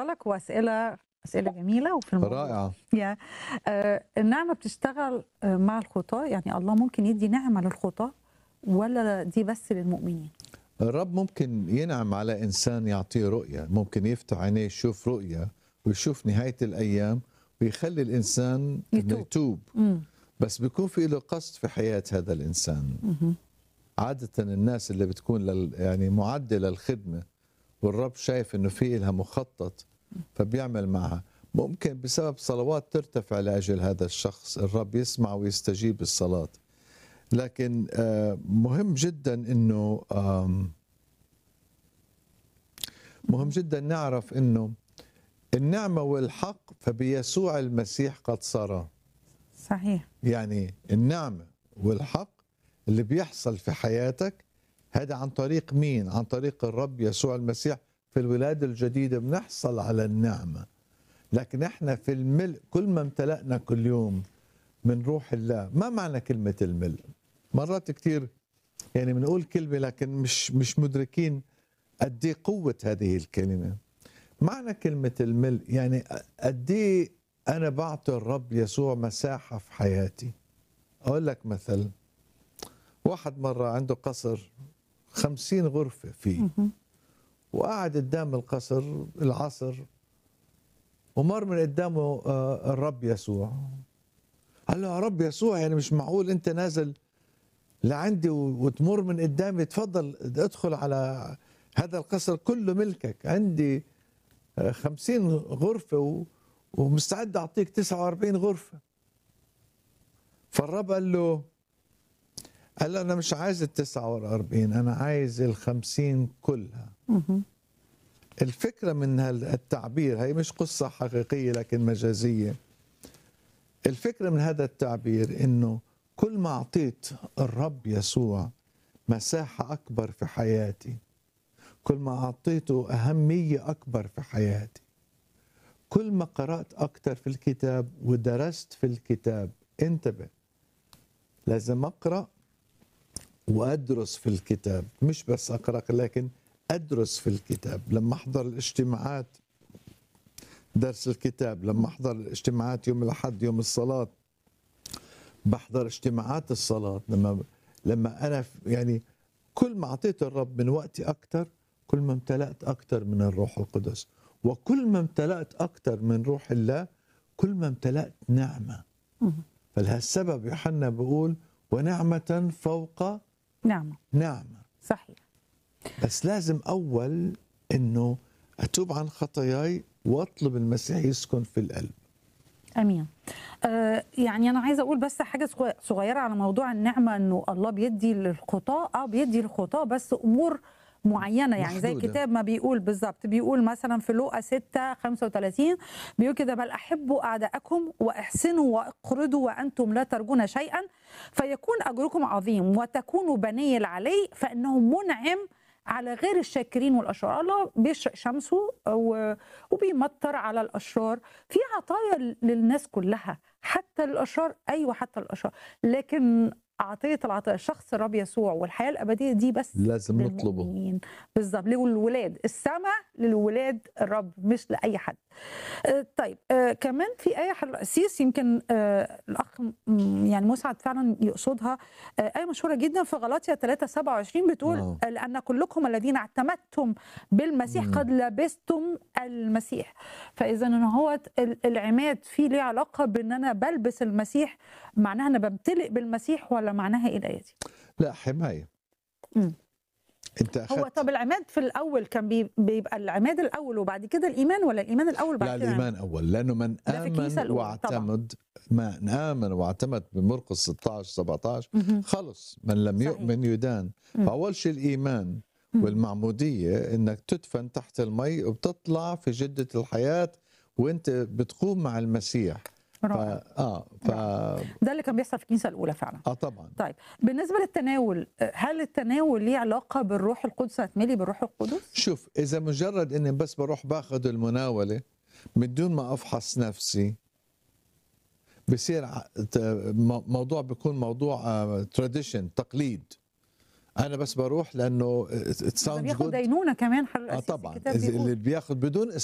لك واسئله اسئله جميله وفي الموضوع رائعة يا آه النعمه بتشتغل آه مع الخطاه يعني الله ممكن يدي نعمه للخطاه ولا دي بس للمؤمنين الرب ممكن ينعم على إنسان يعطيه رؤية ممكن يفتح عينيه يشوف رؤية ويشوف نهاية الأيام ويخلي الإنسان إنه يتوب. يتوب امم بس بيكون في له قصد في حياة هذا الإنسان عادة الناس اللي بتكون لل يعني معدة للخدمة والرب شايف إنه في لها مخطط فبيعمل معها ممكن بسبب صلوات ترتفع لأجل هذا الشخص الرب يسمع ويستجيب الصلاة لكن آه، مهم جدا إنه آم، مهم جدا نعرف إنه النعمة والحق فبيسوع المسيح قد صار صحيح يعني النعمة والحق اللي بيحصل في حياتك هذا عن طريق مين؟ عن طريق الرب يسوع المسيح في الولادة الجديدة بنحصل على النعمة لكن احنا في الملء كل ما امتلأنا كل يوم من روح الله ما معنى كلمة الملء؟ مرات كتير يعني بنقول كلمة لكن مش مش مدركين قد ايه قوة هذه الكلمة معنى كلمة الملء يعني قد ايه أنا بعطي الرب يسوع مساحة في حياتي أقول لك مثل واحد مرة عنده قصر خمسين غرفة فيه مهم. وقعد قدام القصر العصر ومر من قدامه آه، الرب يسوع قال له يا رب يسوع يعني مش معقول انت نازل لعندي و- وتمر من قدامي تفضل ادخل على هذا القصر كله ملكك عندي آه، خمسين غرفة و- ومستعد أعطيك 49 غرفة فالرب قال له قال له أنا مش عايز ال 49 أنا عايز ال 50 كلها مهم. الفكرة من هال- التعبير هي مش قصة حقيقية لكن مجازية الفكرة من هذا التعبير إنه كل ما أعطيت الرب يسوع مساحة أكبر في حياتي كل ما أعطيته أهمية أكبر في حياتي كل ما قرأت أكثر في الكتاب ودرست في الكتاب انتبه لازم أقرأ وأدرس في الكتاب مش بس أقرأ لكن أدرس في الكتاب لما أحضر الاجتماعات درس الكتاب لما أحضر الاجتماعات يوم الأحد يوم الصلاة بحضر اجتماعات الصلاة لما لما أنا ف- يعني كل ما أعطيت الرب من وقتي أكثر كل ما امتلأت أكثر من الروح القدس وكل ما امتلأت أكثر من روح الله كل ما امتلأت نعمة مهم. فلهالسبب يوحنا بيقول ونعمة فوق نعمه نعمة صحيح بس لازم أول إنه أتوب عن خطاياي وأطلب المسيح يسكن في القلب امين آه يعني انا عايزه اقول بس حاجه صغ- صغيره على موضوع النعمه انه الله بيدي للخطاه اه بيدي للخطاه بس امور معينه يعني زي محدودة. الكتاب ما بيقول بالظبط بيقول مثلا في لوقا 6 35 بيقول كده بل احبوا اعداءكم واحسنوا واقرضوا وانتم لا ترجون شيئا فيكون اجركم عظيم وتكونوا بني العلي فانه منعم على غير الشاكرين والاشرار الله بيشرق شمسه و- وبيمطر على الاشرار في عطايا للناس كلها حتى الاشرار ايوه حتى الاشرار لكن عطيه العطايا شخص الرب يسوع والحياه الابديه دي بس لازم نطلبه للمؤمنين بالظبط للولاد السماء للولاد الرب مش لاي حد آه، طيب آه، كمان في ايه حل القسيس يمكن آه، الاخ م- يعني مسعد فعلا يقصدها آه، ايه مشهوره جدا في غلاطيا 3 27 بتقول آه. آه، لان كلكم الذين اعتمدتم بالمسيح مم. قد لبستم المسيح فاذا ان هو ال- العماد فيه ليه علاقه بان انا بلبس المسيح معناها انا بمتلئ بالمسيح ولا معناها ايه الايه دي؟ لا حماية مم. أنت هو أخذت طب العماد في الاول كان بي- بيبقى العماد الاول وبعد كده الايمان ولا الايمان الاول بعد لا كده العماد؟ الإيمان أول لأنه من ده في الكنيسة آمن الأولى طبعاً. واعتمد من آمن واعتمد بمرقس 16 17 مهم. خلص من لم صحيح. يؤمن يدان مم. فأول شيء الإيمان مم. والمعمودية إنك تدفن تحت المي وبتطلع في جدة الحياة وأنت بتقوم مع المسيح ف... رائع. آه ف... ده اللي كان بيحصل في الكنيسه الاولى فعلا آه طبعا طيب بالنسبه للتناول هل التناول ليه علاقه بالروح القدس هتملي بالروح القدس شوف إذا مجرد إني بس بروح باخذ المناولة من دون ما أفحص نفسي بصير ع- ت- م- موضوع بيكون موضوع تراديشن تقليد انا بس بروح لانه ات ده ساوندز بياخد جود دينونه كمان حل اه القسيس طبعا الكتاب إذا بيقول. اللي بياخذ بدون